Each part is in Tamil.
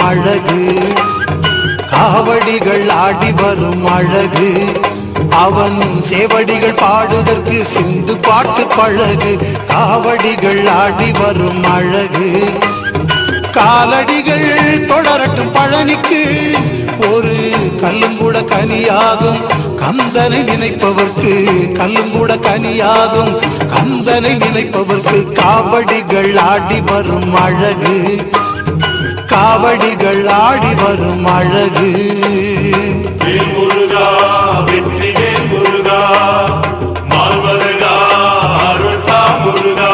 அழகு காவடிகள் ஆடி வரும் அழகு அவன் சேவடிகள் பாடுதற்கு சிந்து பாட்டு பழகு காவடிகள் ஆடி வரும் அழகு காலடிகள் தொடரட்டும் பழனிக்கு ஒரு கல்லும் கூட கனியாகும் கந்தனை நினைப்பவர்க்கு கல்லும் கூட கனியாகும் கந்தனை நினைப்பவர்க்கு காவடிகள் ஆடி வரும் அழகு காவடிகள் ஆடி வரும் அழகு வேல் முருகா வெற்றி வேல் முருகா மால்வருகா அருள்தா முருகா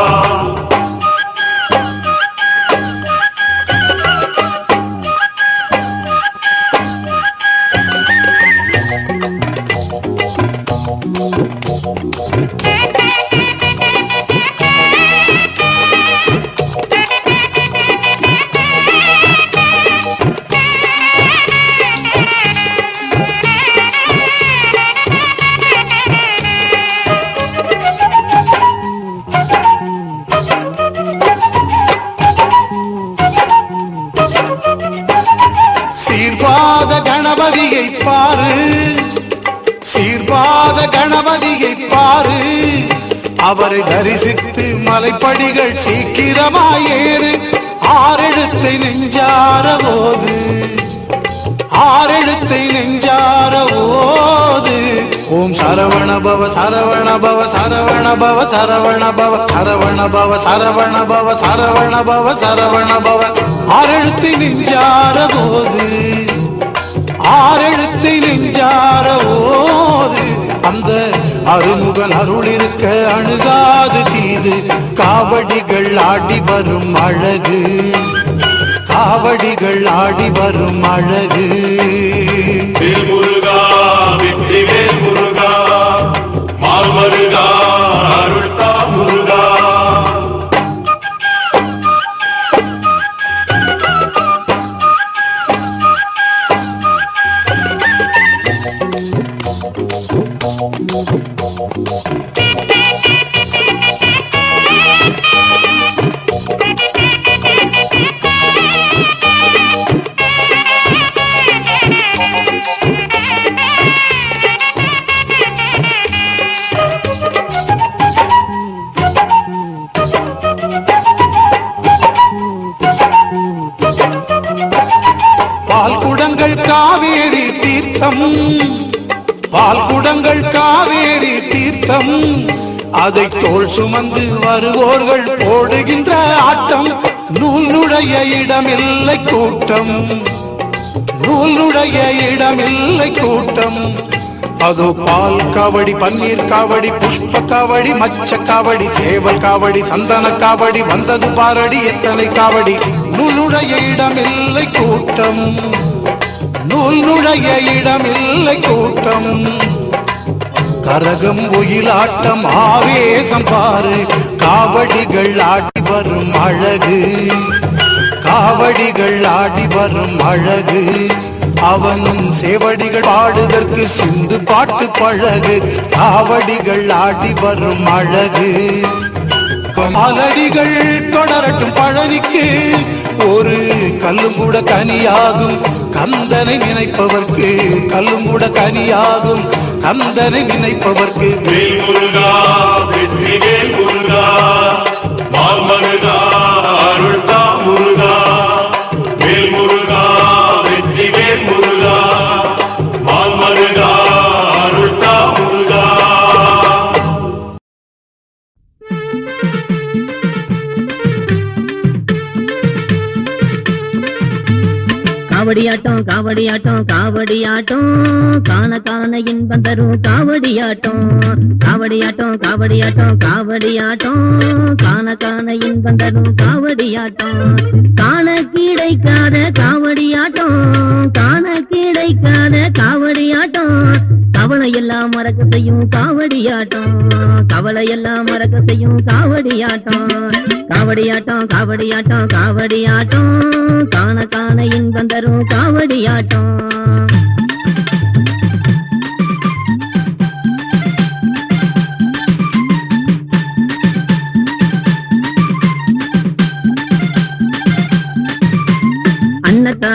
சீர்பாத கணபதியை பாரு சீர்பாத கணபதியை பாரு அவரை தரிசித்து மலைப்படிகள் சீக்கிரமாயேறு ஆறெழுத்தை நெஞ்சார போது ஆறெழுத்தை நெஞ்சார ஓது ஓம் சரவண பவ சரவண பவ சரவண பவ சரவண பவ சரவண பவ சரவண பவ சரவண பவ சரவண பவ ஆறெழுத்தை நெஞ்சார போது ஆறெழுத்தை நெஞ்சார ஓது அந்த அருமுகன் அருள் இருக்க அணுகாது தீது காவடிகள் ஆடி வரும் அழகு காவடிகள் ஆடி வரும் அழகு வேல் முருகா வெற்றி வேல் முருகா மால்வருகா அருள்தா முருகா பால் குடங்கள் காவேரி தீர்த்தம் பால் குடங்கள் காவேரி தீர்த்தம் அதை தோள் சுமந்து வருவோர்கள் போடுகின்ற ஆட்டம் நூல் நுழைய இடமில்லை கூட்டம் நூல் நுழைய இடமில்லை கூட்டம் அது பால் காவடி பன்னீர் காவடி புஷ்ப காவடி மச்ச காவடி சேவல் காவடி சந்தன காவடி வந்தது பாரடி எத்தனை காவடி நூல் நுழைய இடமில்லை கூட்டம் நூல் நுழைய இடமில்லை கூட்டம் கரகம் ஒயிலாட்டம் ஆவேசம் பாரு காவடிகள் ஆடி வரும் அழகு காவடிகள் ஆடி வரும் அழகு அவன் சேவடிகள் பாடுதற்கு சிந்து பாட்டு பழகு காவடிகள் ஆடி வரும் அழகு மலடிகள் தொடரட்டும் பழனிக்கு ஒரு கல்லும் கூட கனியாகும் கந்தனை நினைப்பவர்க்கு கல்லும் கூட கனியாகும் கந்தனை நினைப்பவர்க்கு வேல் முருகா வெற்றி வேல் முருகா மால்வருகா அருள்தா முருகா வேல் முருகா வெற்றி வேல் முருகா மால்வருகா அருள்தா முருகா காவடியாட்டம் காவடியாட்டம் காவடியாட்டம் காண காண இன்பம் தரும் காவடியாட்டம் காவடியாட்டம் காவடியாட்டம் காவடியாட்டம் காண காண இன்பம் தரும் காவடியாட்டம் காண கிடைக்காத காவடியாட்டம் காண கிடைக்காத காவடியாட்டம் கவலை எல்லாம் மறக்க செய்யும் காவடியாட்டம் கவலை எல்லாம் மறக்க செய்யும் காவடியாட்டம் காவடியாட்டம் காவடியாட்டம் காவடியாட்டம் காண காண இன்பம் தரும் காவடியாட்டம்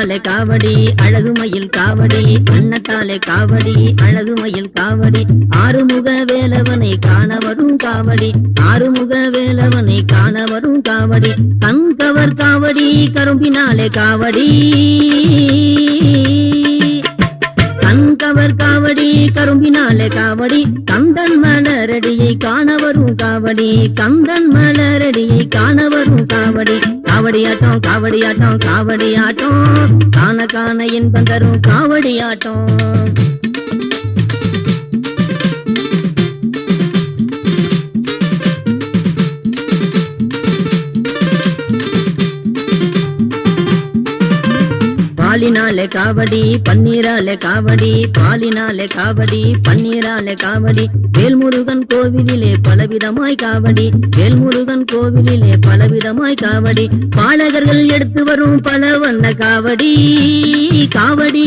அன்னத்தாலே காவடி அழகுமயில் காவடி அன்னத்தாலே காவடி அழகுமயில் காவடி ஆறுமுக வேலவனை காண வரும் காவடி ஆறுமுக வேலவனை காண வரும் காவடி கண்கவர் காவடி கரும்பினாலே காவடி கண்கவர் காவடி கரும்பினாலே காவடி கந்தன் மலரடியை காண வரும் காவடி கந்தன் மலரடியை காண வரும் காவடி காவடியாட்டம் காவடியாட்டம் காவடியாட்டம் காண காண இன்பம் தரும் காவடியாட்டம் பாலினாலே காவடி பன்னீராலே காவடி பாலினாலே காவடி பன்னீராலே காவடி வேல்முருகன் கோவிலிலே பலவிதமாய் காவடி வேல்முருகன் கோவிலிலே பலவிதமாய் காவடி பாலகர்கள் எடுத்து வரும் பல வண்ண காவடி காவடி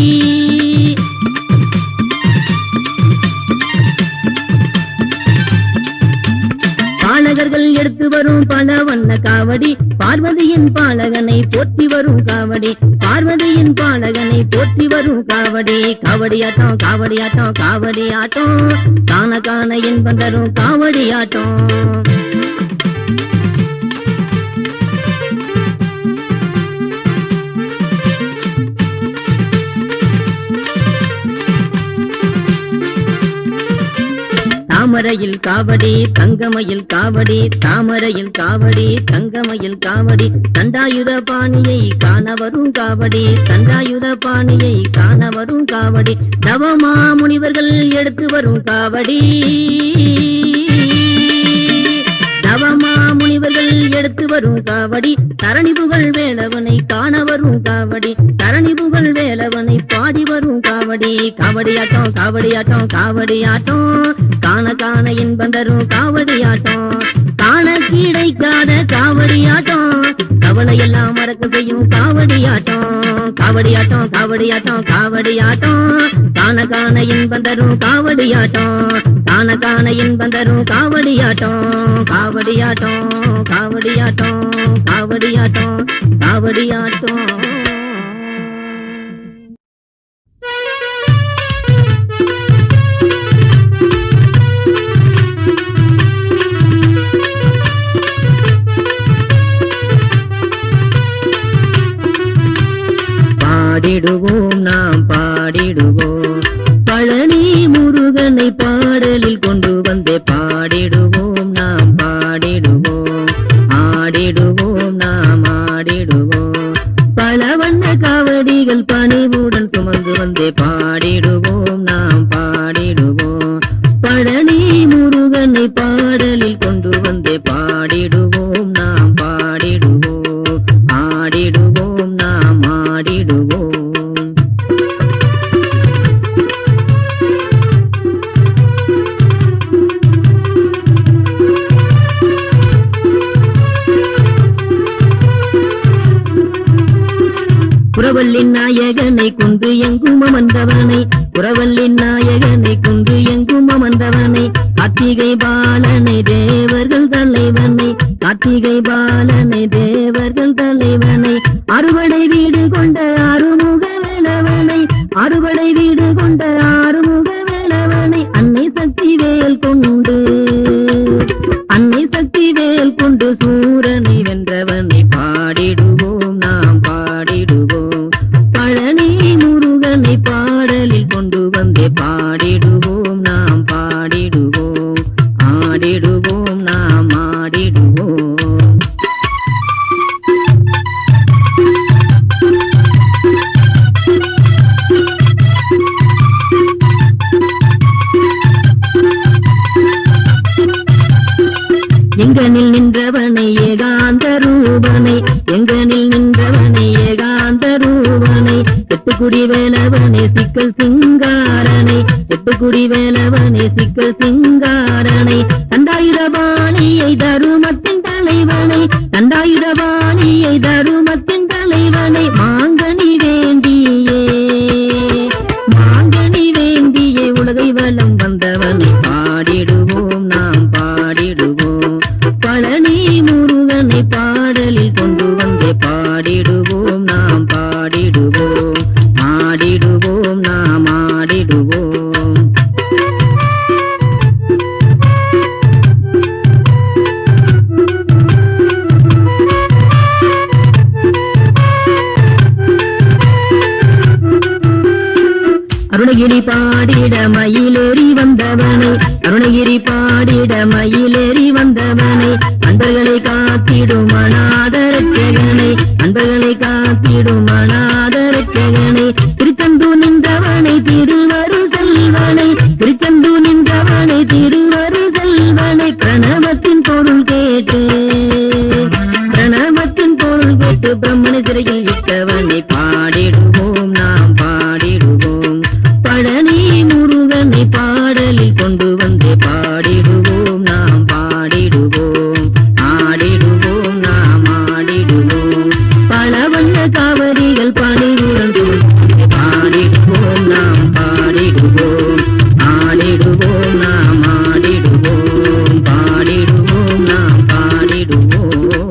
பாலகர்கள் எடுத்து வரும் பல வண்ண காவடி பார்வதியின் பாலகனை போற்றி வரும் காவடி பார்வதியின் பாலகனை போற்றி வரும் காவடி காவடியாட்டம் காவடியாட்டம் காவடியாட்டம் காண காண இன்பம் தரும் காவடியாட்டம் தாமரையில் காவடி தங்கமயில் காவடி தாமரையில் காவடி தங்கமயில் காவடி தண்டாயுத பாணியை காண வரும் காவடி தண்டாயுத பாணியை காண வரும் காவடி தவமா முனிவர்கள் எடுத்து வரும் காவடி நவமா முனிவர்கள் எடுத்து வரும் காவடி தரணி புகழ் வேலவனை காண வரும் காவடி தரணி புகழ் வேலவனை பாடி வரும் காவடி காவடியாட்டம் காவடியாட்டம் காவடியாட்டம் காண காண இன்பம் தரும் காவடியாட்டம் காண கிடைக்காத காவடியாட்டம் கவலை எல்லாம் மறக்க செய்யும் காவடியாட்டம் காவடியாட்டம் காவடியாட்டம் காவடியாட்டம் காண காண இன்பம் தரும் காவடியாட்டம் காண காண இன்பம் தரும் காவடியாட்டம் காவடியாட்டம் காவடியாட்டம் காவடியாட்டம் காவடியாட்டம் பாடிடுவோம் நாம் பாடிடுவோம் பழனி முருகனை பாடலில் கொண்டு வந்தே பாடிடுவோம் நாம் பாடிடுவோம் ஆடிடுவோம் நாம் ஆடிடுவோம் பல வண்ண காவடிகள் பணிவுடன் சுமந்து வந்தே பாடிடுவோம் நாம் பாடிடுவோம் பழனி முருகனை பாடலில் கொண்டு வந்தே பாடிடுவோம் நாம் பாடிடுவோம் ஆடிடுவோம் நாம் ஆடிடுவோம் புறவல்லின் நாயகனை கொண்டு எங்கும் அமர்ந்தவனை புறவல்லின் நாயகனை கொண்டு எங்கும் அமர்ந்தவனை கார்த்திகை பாலனை தேவர்கள் தலைவனை கார்த்திகை பாலனை தேவர்கள் தலைவனை அறுவடை வீடு கொண்ட அருமுக வேலவனை அறுவடை வீடு கொண்ட ஆறுமுக வேலவனை அன்னை சக்தி வேல் கொண்டு அன்னை சக்தி வேல் கொண்டு சூரனை வென்றவனை பாடிடுவோம் நாம் பாடிடுவோம் பழனி முருகனை பாடலில் கொண்டு வந்தே பாடிடுவோம் நாம் பாடிடுவோம் ஆடிடுவோம் நாம் ஆடிடுவோம் எங்கனில் நின்றவனை ஏகாந்த ரூபனை எங்கனில் நின்றவனை ஏகாந்த ரூபனை எட்டுக்குடி வேலவனை சிக்கல் சிங்காரனை எட்டுக்குடி வேலவனை சிக்கல் சிங்காரனை தண்டாயுதபாணியை தருமத்தின் தலைவனை தண்டாயுதபாணியை தருமத்தின் தலைவனை மாங்கனி வேண்டியே மாங்கனி வேண்டியே உலகை வலம் வந்தவனை பாடிடுவோம் நாம் பாடிடுவோம் பழனி முருகனை பாடலில் கொண்டு வந்தே பாடிடுவோம் நாம் பாடிடுவோம் அருணகிரி பாடிட மயிலேறி வந்தவனை அருணகிரி பாடிட மயிலேறி வந்தவனை அன்பர்களை காத்திடும் அநாதரட்சகனை அன்பர்களை காத்திடும் அநாதரட்சகனை திருத்தந்து நின்றவனை திருவரு செல்வனை திருத்தந்து நின்றவனை திருவரு செல்வனை பிரணவத்தின் பொருள் கேட்டு பிரணவத்தின் பொருள் கேட்டு பிரம்மண சிறையில் இட்டவனை பாடிடுவோம் நாம் பாடிடுவோம் பழனி முருகனை பாடலில் கொண்டு வந்து பாடிடுவோம் நாம் பாடிடுவோம் ஆடிடுவோம் நாம் ஆடிடுவோம் பல வண்ண காவரிகள் பணிவுடன் தூக்கி பாடிடுவோம் நாம் பாடிடுவோம் ஆடிடுவோம் நாம் ஆடிடுவோம் பாடிடுவோம் நாம் பாடிடுவோம்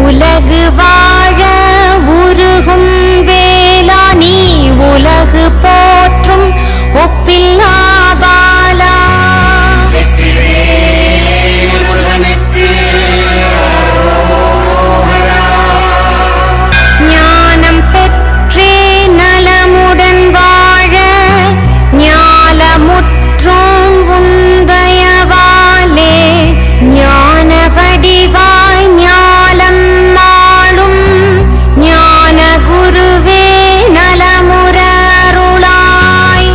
உலகு வாழ உருகும் வேளா நீ உலகு போற்றும் ஒப்பில்லாவாலா ஞானம் பெற்றே நலமுடன் வாழ ஞாலமுற்றும் உந்தயவாலே ஞான வடிவாய் ஞாலம் மாளும் ஞான குருவே நலமுற அருளாய்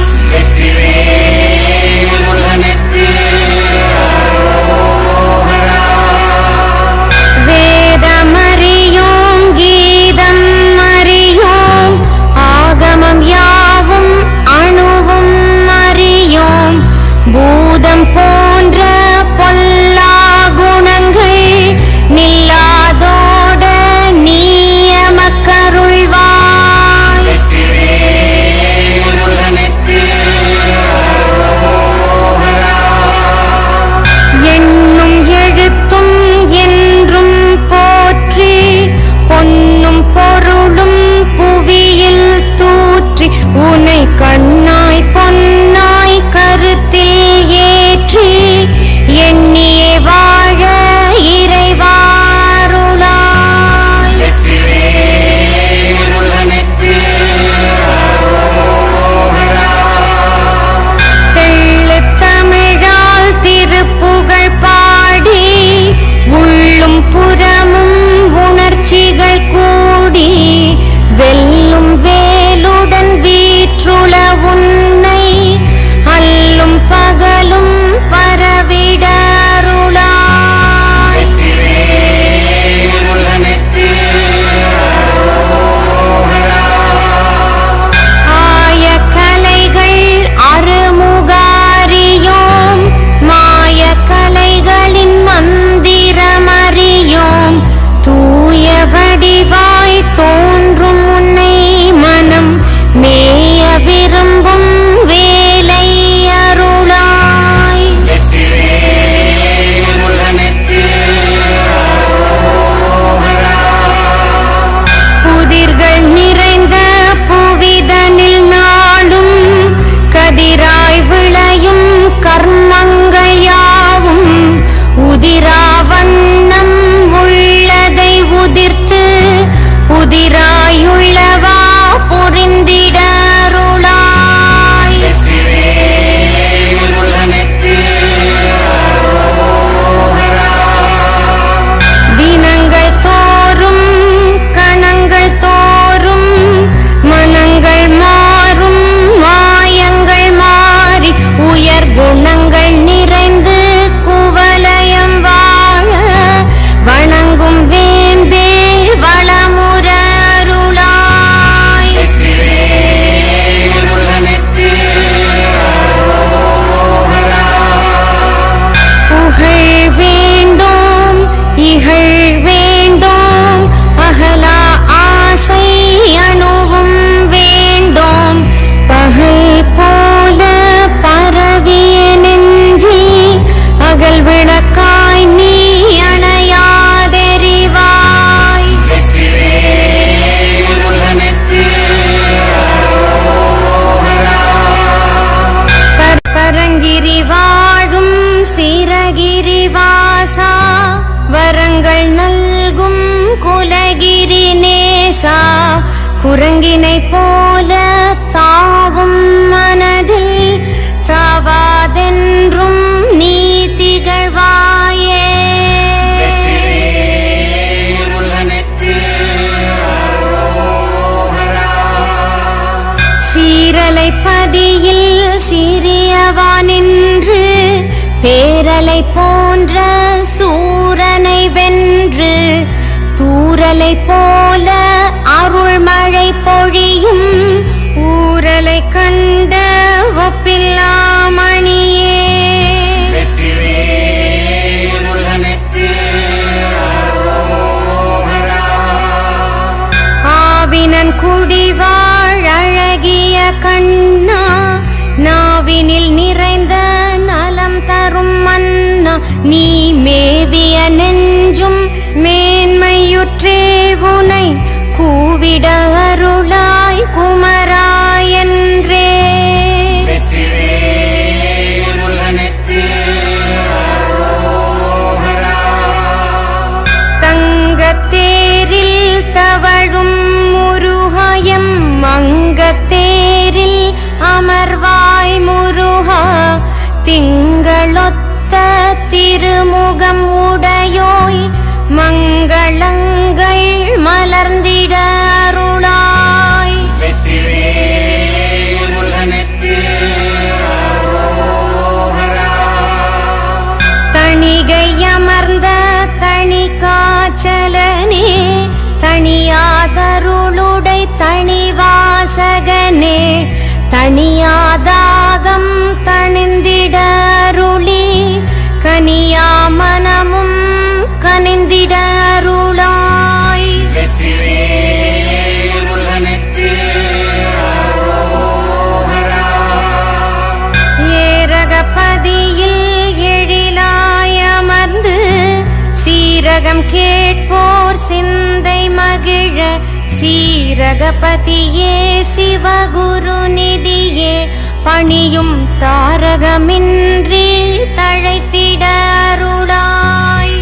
வேதமறியோம் கீதம் அறியோம் ஆகமம் யாவும் அணுவும் அறியோம் பூதம் போன்ற பொல்லா குணங்கள் நில்லாதோட நீயமக்கருள்வாய் எண்ணும் எழுத்தும் என்றும் போற்றி பொன்னும் பொருளும் புவியில் தூற்றி உனை கண்ணாய் பொன்னாய் கருத்தில் ஏற்றி எண்ணியே வாழ இறைவாருளாய் தெள்ளு தமிழால் திருப்புகழ் பாடி உள்ளும் புறமும் உணர்ச்சிகள் கூடி வெல்லும் வேலுடன் வீற்றுள உன்னை அல்லும் பகலும் பரவிட அருளாய் ஆய கலைகள் அருமுகாரியோம் மாய கலைகளின் மந்திரமறியோம் தூய வடிவாய் தோன்றும் உன்னை மனம் மேய விரும்பும் வேலை அருளாய் புதிர்கள் நிறைந்த புவிதனில் நாடும் கதிராய் விளையும் கர்மங்கள் யாவும் உதிரா வண்ணம் உள்ளதை உதிர்த்து புதிராயுள்ளவா பொறிந்திட அருளாய் தினங்கள் தோறும் கணங்கள் தோறும் மனங்கள் மாறும் மாயங்கள் மாறி உயர் குணங்கள் நிறைந்து குவலயம் வாழ வணங்கும் வேந்தே வளமுற அருளாய் புகழ் வேண்டும் இகழ் வேண்டும் அகலா ஆசை அணுவும் வேண்டும் பகல் போல பரவிய நெஞ்சில் அகல் விளக்காய் நீ அணையாதெறிவாய் பர- பரங்கிரி வாழும் சீரகிரி வாசா வரங்கள் நல்கும் குலகிரி நேசா குரங்கினை போல தாவும் மனதில் தாவாதென்றும் நீ திகழ்வாயே சீரலை பதியில் சிறியவா நின்று பேரலை போன்ற சூரனை வென்று தூரலை போல அருள்மழை பொழியும் ஊரலை கண்ட ஒப்பில்லாமணியே ஆவினன் குடிவாழ் அழகிய கண்ணா நாவினில் நிறைந்த நலம் தரும் மன்னா நீ மேவிய நெஞ்சும் மேன்மையுற்றே கனிந்திட அருளாய் குமராயன்றே தங்கத்தேரில் தவழும் முருகாயம் மங்கத்தேரில் அமர்வாய் முருகா திங்களொத்த திருமுகம் உடையோய் மங்களங்கள் மலர்ந்திட அருளாய் தணிகை அமர்ந்த தனி காச்சலனே தனியாதருளுடை தனிவாசகனே தனியாதாகம் தணிந்திட அருளி கனியா மனமும் கனிந்திட அருளாய் ஏரகபதியில் எழிலாய் அமர்ந்து சீரகம் கேட்போர் சிந்தை மகிழ சீரகபதியே சிவகுரு நிதியே பணியும் தாரகமின்றி தழைத்திட அருளாய்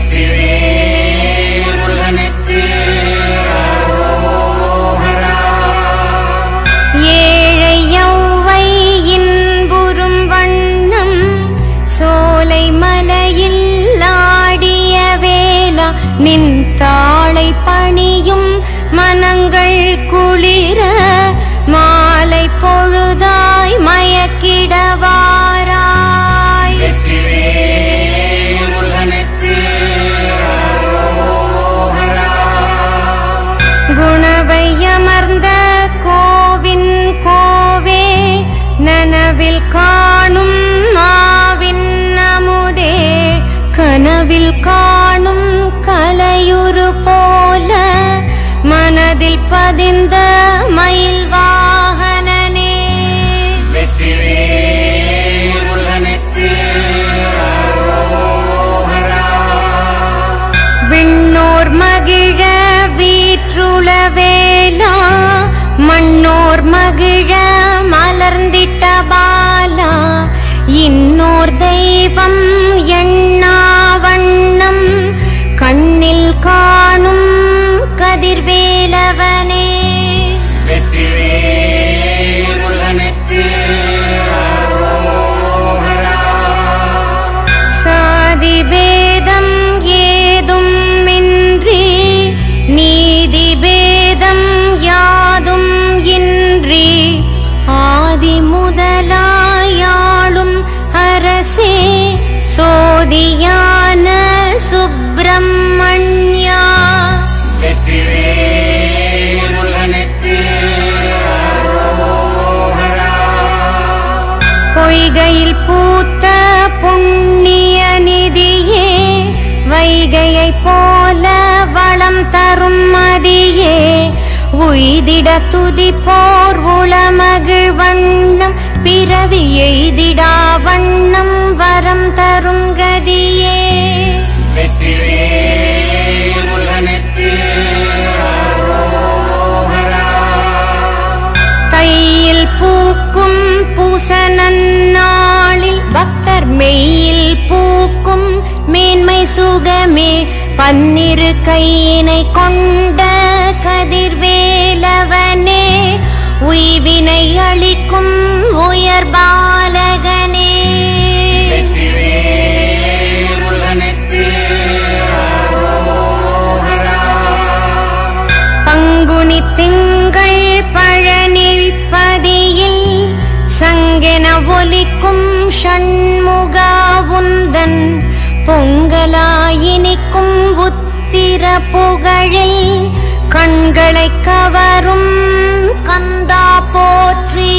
ஏழை யௌவை இன்புறும் வண்ணம் சோலை மலையில் ஆடிய வேளா நின் தாளை பணியும் மனங்கள் குளிர மாலை பொழுதாய் மயக்கிடவாராய் குணவை அமர்ந்த கோவின் கோவே நனவில் காணும் மாவின் அமுதே கனவில் காணும் கலையுரு போல மனதில் பதிந்த மயில் வாகனனே விண்ணோர் மகிழ வீற்றுள வேளா மண்ணோர் மகிழ மலர்ந்திட்ட பாலா இன்னோர் தெய்வம் எண்ணா வண்ணம் கண்ணில் காணும் கதிர்வேலவனே சாதி பேதம் ஏதும் இன்றி நீதி பேதம் யாதும் இன்றி ஆதி முதலாயாளும் அரசே சோதியான சுப்பிரமணியா பொய்கையில் பூத்த புண்ணிய நிதியே வைகையை போல வளம் தரும் மதியே உய்திட துதிப்போர் உளமகிழ் வண்ணம் பிறவி எய்திடா வண்ணம் வரம் தரும் கதியே கையில் பூக்கும் பூசனன்னாளில் பக்தர் மெய்யில் பூக்கும் மேன்மை சுகமே பன்னிரு கையினை கொண்ட கதிர்வேலவனே உய்வினை அளிக்கும் உயர் பாலகனே பங்குனி திங்கள் பழனிப்பதியில் சங்கென ஒலிக்கும் ஷண்முகா உந்தன் பொங்கலாயினிக்கும் உத்திர புகழில் கண்களை கவரும் கந்தா போற்றி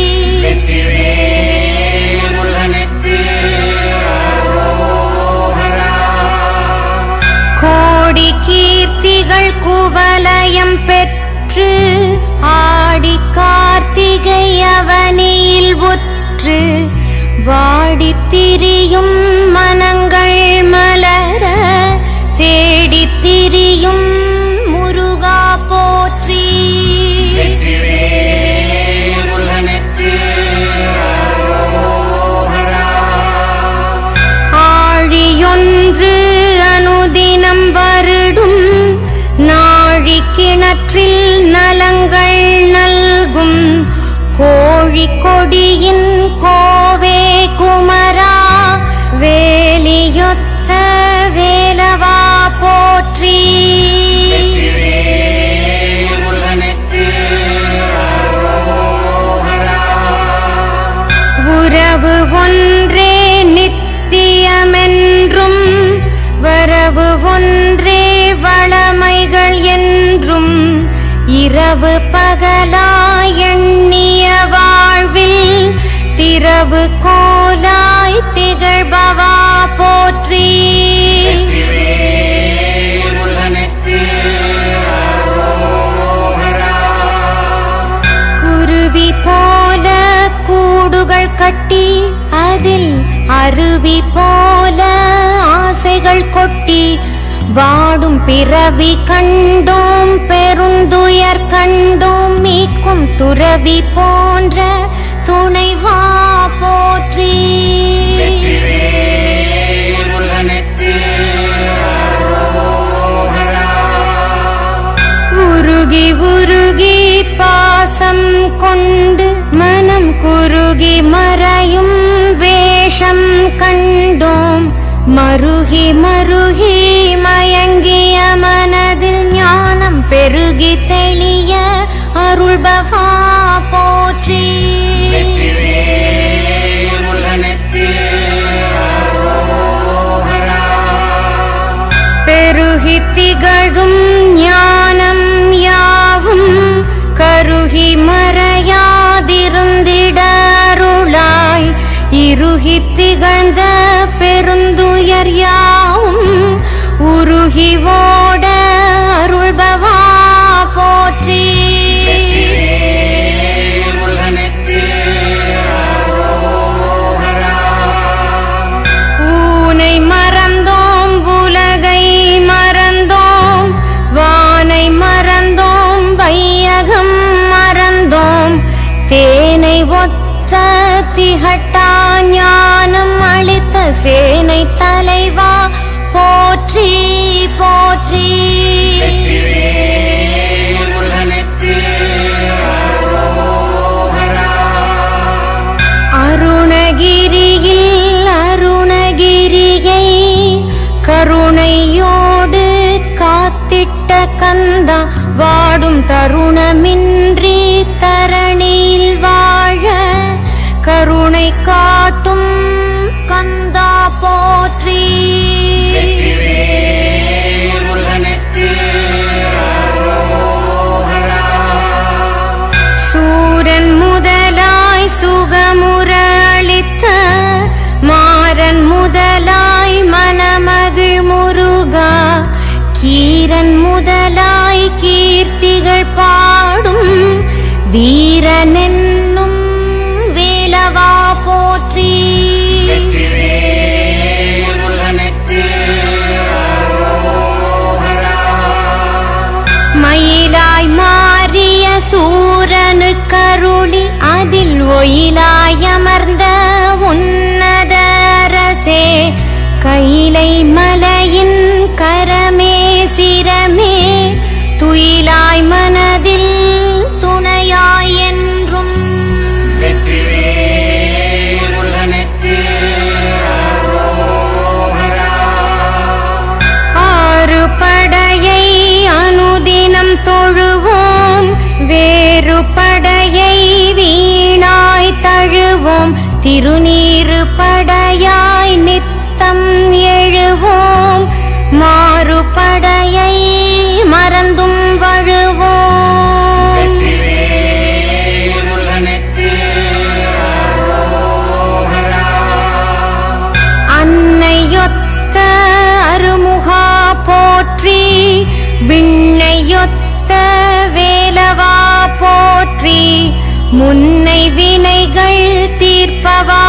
கோடி கீர்த்திகள் குவலயம் பெற்று ஆடி கார்த்திகை அவனியில் உற்று வாடித் திரியும் மனங்கள் மலர தேடித் திரியும் முருகா போற்றி கோழிக்கொடியின் கோவே குமரா வேலியொத்த வேலவா போற்றி உறவு ஒன்றே நித்தியமென்றும் வரவு ஒன்றே வளமைகள் என்றும் இரவு பகலாய் எண்ணிய வாழ்வில் திரவு கோலாய் திகழ்பவா போற்றி குருவி போல கூடுகள் கட்டி அதில் அருவி போல ஆசைகள் கொட்டி வாடும் பிறவி கண்டோம் பெருந்துயர் கண்டோம் மீட்கும் துறவி போன்ற துணைவா போற்றி உருகி உருகி பாசம் கொண்டு மனம் குருகி மறையும் வேஷம் கண்டோம் மருகி மருகி மயங்கிய மனதில் ஞானம் பெருகி தெளிய அருள்பவா போற்றி பெருகி திகழும் ஞானம் யாவும் கருகி மறையாதிருந்திட அருளாய் இருகி திகழ்ந்த பெருந்துயர் யாவும் உருகி ஓட அருள்பவா போற்றி ஊனை மறந்தோம் உலகை மறந்தோம் வானை மறந்தோம் வையகம் மறந்தோம் தேனை ஒத்த திகட்டா ஞானம் அளித்த சேனை தலைவா போற்றி போற்றி அருணகிரியில் அருணகிரியை கருணையோடு காத்திட்ட கந்தா வாடும் தருணமின்றி தரணியில் வாழ கருணை காட்டும் கந்தா போற்றி சூரன் முதலாய் சுகமுற அளித்த மாறன் முதலாய் மனமகிழ் முருகா கீரன் முதலாய் கீர்த்திகள் பாடும் வீரனென்னும் வேலவா போற்றி மயிலாய் மாறிய சூரனு கருளி அதில் ஒயிலாய் அமர்ந்த உன்னதரசே கைலை மலையின் கரமே சிரமே துயிலாய் மனதில் துணையாய் என்றும் ஆறு படையை அனுதினம் தொழுவோம் வேறு படையை வீணாய் தழுவோம் திருநீறு படையாய் நித்தம் எழுவோம் மாறு படையை மறந்தும் வழுவோம் அன்னையொத்த அருமுகா போற்றி விண்ணையொத்த வேலவா போற்றி முன்னை வினைகள் தீர்ப்பவா